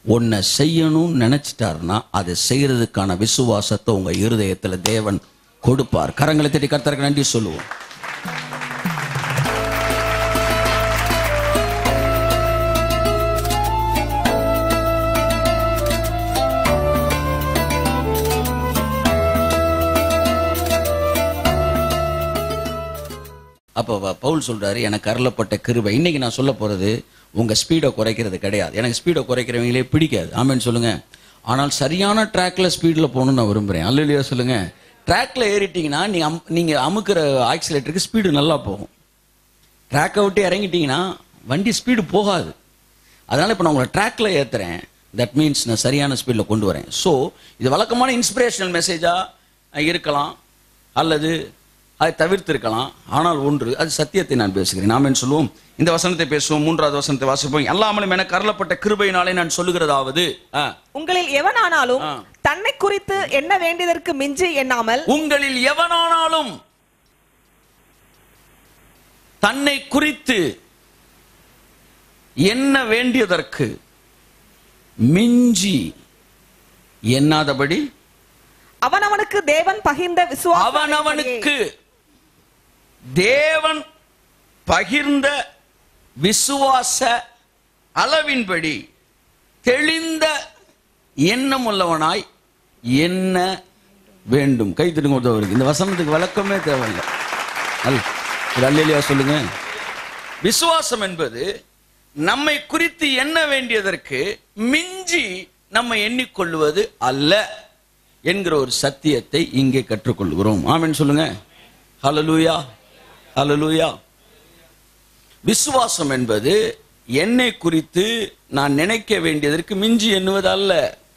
ஒன்றை செய்யணும்னு நினைச்சிட்டாருன்னா அதை செய்யறதுக்கான விசுவாசத்தை உங்க இருதயத்துல தேவன் கொடுப்பார் கரங்களை தட்டி கர்த்தருக்கு நன்றி சொல்லுவோம் அப்போ வ- பவுல் சொல்றாரு எனக்கு அருளப்பட்ட கிருபை இன்னைக்கு நான் சொல்ல போறது உங்க ஸ்பீடை குறைக்கிறது கிடையாது எனக்கு ஸ்பீடை குறைக்கிறவங்களே பிடிக்காது ஆமென்னு சொல்லுங்க ஆனால் சரியான ட்ராக்ல ஸ்பீடில் போகணும்னு நான் விரும்புறேன் அல்லையா சொல்லுங்க ட்ராக்ல ஏறிட்டீங்கன்னா நீங்க அம்- நீங்க அமுக்கிற ஆக்சிலேட்டருக்கு ஸ்பீடு நல்லா போகும் ட்ராக்கை விட்டு இறங்கிட்டீங்கன்னா வண்டி ஸ்பீடு போகாது அதனால இப்போ நான் உங்களை ட்ராக்ல ஏத்துறேன் தட் மீன்ஸ் நான் சரியான ஸ்பீடில் கொண்டு வரேன் ஸோ இது வழக்கமான இன்ஸ்பிரேஷனல் மெசேஜாக இருக்கலாம் அல்லது அதை தவிர்த்திருக்கலாம் ஆனால் ஒன்று அது சத்தியத்தை நான் பேசுகிறேன் நாம் என்ன சொல்லுவோம் இந்த வசனத்தை பேசுவோம் மூன்றாவது வசனத்தை வாசிப்போம் எல்லாமலும் எனக்கு அருளப்பட்ட கிருபையினாலே நான் சொல்லுகிறதாவது ஆ, உங்களில் எவனானாலும் ஆ. தன்னை குறித்து என்ன வேண்டியதற்கு மிஞ்சி எண்ணாமல் உங்களில் எவனானாலும் தன்னை குறித்து என்ன வேண்டியதற்கு மிஞ்சி எண்ணாதபடி அவனவனுக்கு தேவன் பகிர்ந்த விசுவாசம் அவனவனுக்கு தேவன் பகிர்ந்த விசுவாச அளவின்படி தெளிந்த எண்ணம் உள்ளவனாய் என்ன வேண்டும் கை திருங்க உதவுறது இந்த வசனத்துக்கு விளக்கமே தேவையில்லை அல்ல ஒரு அல்லையா சொல்லுங்க விசுவாசம் என்பது நம்மை குறித்து எண்ண வேண்டியதற்கு மிஞ்சி நம்ம எண்ணிக்கொள்வது அல்ல என்கிற ஒரு சத்தியத்தை இங்கே கற்றுக்கொள்கிறோம் ஆமென் சொல்லுங்க ஹalleluya ஹalleluya விசுவாசம் என்பது என்னை குறித்து நான் நினைக்க வேண்டியதற்கு மிஞ்சி எண்ணுவது அல்ல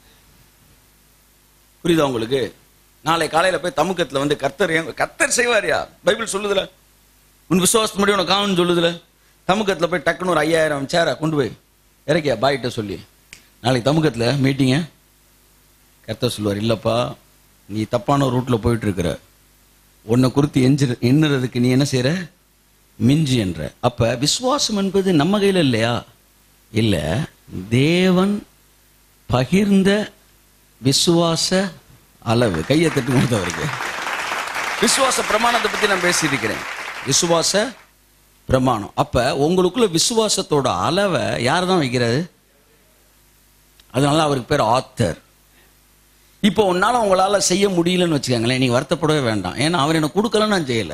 புரியுதா உங்களுக்கு நாளை காலையில போய் தமுக்கத்துல வந்து கர்த்தர் ஏன் கர்த்தர் செய்வாரியா பைபிள் சொல்லுதுல உன் விசுவாசத்து முடியும் உனக்கு காவன்னு சொல்லுதுல தமுக்கத்துல போய் டக்குன்னு ஒரு ஐயாயிரம் சேரா கொண்டு போய் இறக்கியா பாய்கிட்ட சொல்லி நாளைக்கு தமுக்கத்துல மீட்டிங்க கர்த்தர் சொல்லுவார் இல்லப்பா நீ தப்பான ரூட்ல போயிட்டு இருக்கிற உன்னை குறித்து எஞ்சி எண்ணுறதுக்கு நீ என்ன செய்யற மிஞ்சி என்ற அப்ப விசுவாசம் என்பது நம்ம கையில இல்லையா இல்ல தேவன் பகிர்ந்த விசுவாச அளவு கையை தட்டு கொடுத்தவருக்கு விசுவாச பிரமாணத்தை பத்தி நான் பேசியிருக்கிறேன் விசுவாச பிரமாணம் அப்ப உங்களுக்குள்ள விசுவாசத்தோட அளவை யார் தான் வைக்கிறது அதனால அவருக்கு பேர் ஆத்தர் இப்போ உன்னால உங்களால செய்ய முடியலன்னு வச்சுக்கோங்களேன் நீங்க வருத்தப்படவே வேண்டாம் ஏன்னா அவர் எனக்கு கொடுக்கல நான் செய்யல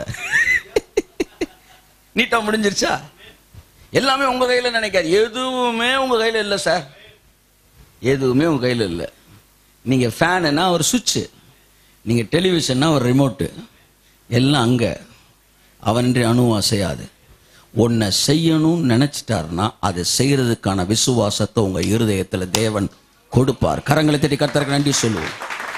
நீட்டா முடிஞ்சிருச்சா எல்லாமே உங்க கையில நினைக்காது எதுவுமே உங்க கையில இல்லை சார் எதுவுமே உங்க கையில இல்லை நீங்க ஃபேனுன்னா ஒரு சுவிட்சு நீங்க டெலிவிஷன்னா ஒரு ரிமோட்டு எல்லாம் அங்க அவனின்றி அணுவும் அசையாது ஒன்றை செய்யணும்னு நினைச்சிட்டாருன்னா அதை செய்யறதுக்கான விசுவாசத்தை உங்க இருதயத்துல தேவன் கொடுப்பார் கரங்களை தட்டி கர்த்தருக்கு நன்றி சொல்லுவோம்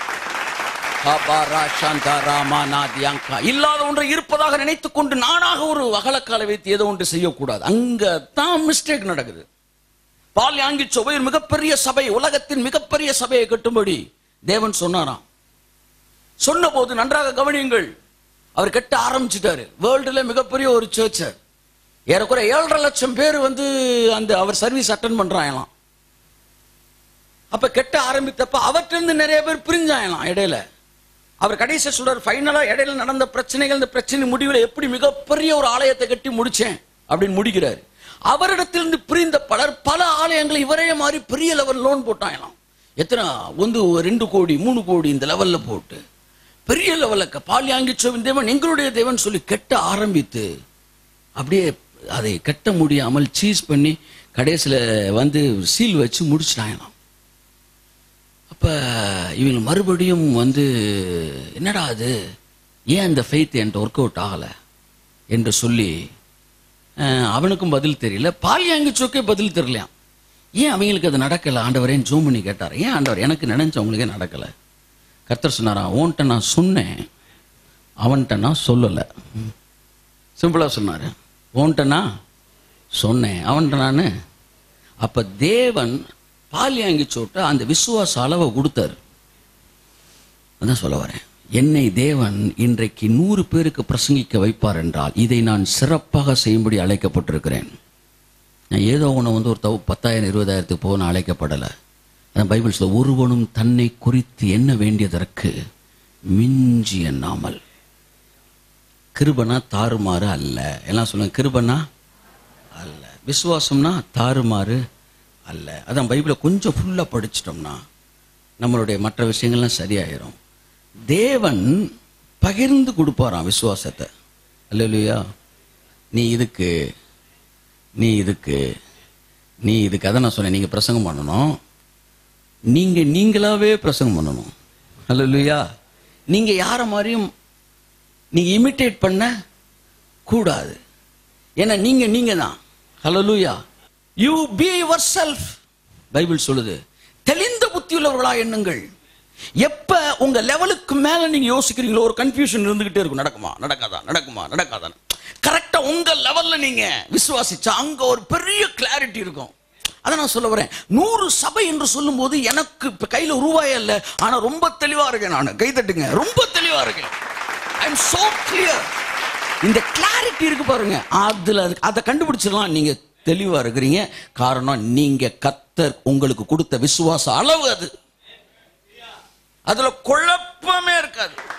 பாபா, ரா, சாந்தா, ராமா, நாதியாங்கா. இல்லாத ஒன்றை இருப்பதாக நினைத்துக் கொண்டு நானாக ஒரு அகலக்காலை வைத்து ஏதோ ஒன்று செய்யக்கூடாது அங்க தான் மிஸ்டேக் நடக்குது பால் யாங்கி சபை ஒரு மிகப்பெரிய சபை உலகத்தின் மிகப்பெரிய சபையை கட்டும்படி தேவன் சொன்னாராம் சொன்னபோது நன்றாக கவனியுங்கள் அவர் கட்ட ஆரம்பிச்சிட்டாரு வேர்ல்டுல மிகப்பெரிய ஒரு சர்ச்சர் ஏறக்குறைய ஏழரை லட்சம் பேர் வந்து அந்த அவர் சர்வீஸ் அட்டன் பண்றாங்களாம் அப்ப கெட்ட ஆரம்பித்தப்ப அவர்கிட்ட இருந்து நிறைய பேர் பிரிஞ்சாயலாம் இடையில அவர் கடைசி சொல்றாரு ஃபைனலா இடையில நடந்த பிரச்சனைகள் இந்த பிரச்சனை முடிவில் எப்படி மிகப்பெரிய ஒரு ஆலயத்தை கட்டி முடிச்சேன் அப்படின்னு முடிக்கிறாரு அவரிடத்திலிருந்து பிரிந்த பலர் பல ஆலயங்களை இவரே மாதிரி பெரிய லெவல் லோன் போட்டாங்களாம் எத்தனை வந்து ஒரு ரெண்டு கோடி மூணு கோடி இந்த லெவல்ல போட்டு பெரிய லெவலுக்கு பாலியாங்கிச்சோவின் தேவன் எங்களுடைய தேவன் சொல்லி கெட்ட ஆரம்பித்து அப்படியே அதை கட்ட முடியாமல் சீஸ் பண்ணி கடைசியில வந்து சீல் வச்சு முடிச்சிட்டாங்களாம் அப்ப இவங்க மறுபடியும் வந்து என்னடா அது ஏன் அந்த ஃபெய்த் என்கிட்ட ஒர்க் அவுட் ஆகல என்று சொல்லி அஹ், அவனுக்கும் பதில் தெரியல பாலியாங்கிச்சோக்கே பதில் தெரியலையாம் ஏன் அவங்களுக்கு அது நடக்கல ஆண்டவரேன்னு ஜூம் பண்ணி கேட்டார் ஏன் ஆண்டவர் எனக்கு நினைச்சவங்களுக்கே நடக்கல கர்த்தர் சொன்னாரா உன்கிட்ட நான் சொன்னேன் அவன்கிட்ட நான் சொல்லலை சிம்பிளா சொன்னாரு உன்கிட்ட நான் சொன்னேன் அவன்கிட்ட நான் அப்ப தேவன் பாலியாங்கி சோட்ட அந்த விசுவாச அளவை கொடுத்தாரு அதான் சொல்ல வரேன் என்னை தேவன் இன்றைக்கு நூறு பேருக்கு பிரசங்கிக்க வைப்பார் என்றால் இதை நான் சிறப்பாக செய்யும்படி அழைக்கப்பட்டிருக்கிறேன் நான் ஏதோ ஒன்று வந்து ஒரு தவு பத்தாயிரம் இருபதாயிரத்துக்கு போக நான் அழைக்கப்படலை அதான் பைபிள் சொல்ல ஒருவனும் தன்னை குறித்து என்ன வேண்டியதற்கு மிஞ்சி எண்ணாமல் கிருபனா தாறுமாறு அல்ல எல்லாம் சொல்லுங்க கிருபனா அல்ல விசுவாசம்னா தாறுமாறு அல்ல அதான் பைபிளை கொஞ்சம் ஃபுல்லா படிச்சிட்டோம்னா நம்மளுடைய மற்ற விஷயங்கள்லாம் சரியாயிரும் தேவன் பகிர்ந்து கொடுப்பாராம் விசுவாசத்தை அல்லையா நீ இதுக்கு நீ இதுக்கு நீ இதுக்கு அதை நான் சொன்னேன் நீங்க பிரசங்கம் பண்ணணும் நீங்க நீங்களாவே பிரசங்கம் பண்ணணும் அல்லையா நீங்க யார மாதிரியும் நீங்க இமிட்டேட் பண்ண கூடாது ஏன்னா நீங்க நீங்க தான் ஹalleluya you be yourself Bible சொல்லுது தெளிந்த புத்தியுள்ளவர்களா எண்ணுங்கள் எப்ப உங்க லெவலுக்கு மேல நீங்க யோசிக்கிறீங்களோ ஒரு கன்ஃபியூஷன் இருந்துகிட்டே இருக்கும் நடக்குமா நடக்காதா நடக்குமா நடக்காதா கரெக்டா உங்க லெவல்ல நீங்க விசுவாசிச்சா அங்க ஒரு பெரிய கிளாரிட்டி இருக்கும் அதை நான் சொல்ல வரேன் நூறு சபை என்று சொல்லும்போது எனக்கு இப்ப கையில ரூபாயே இல்ல ஆனா ரொம்ப தெளிவா இருக்கேன் நான் கை தட்டுங்க ரொம்ப தெளிவா இருக்கேன் ஐ எம் சோ கிளியர் இந்த கிளாரிட்டி இருக்கு பாருங்க அதுல அது- அதை கண்டுபிடிச்சிடலாம் நீங்க தெளிவா இருக்கிறீங்க காரணம் நீங்க கத்தர் உங்களுக்கு கொடுத்த விசுவாச அளவு அது அதுல குழப்பமே இருக்காது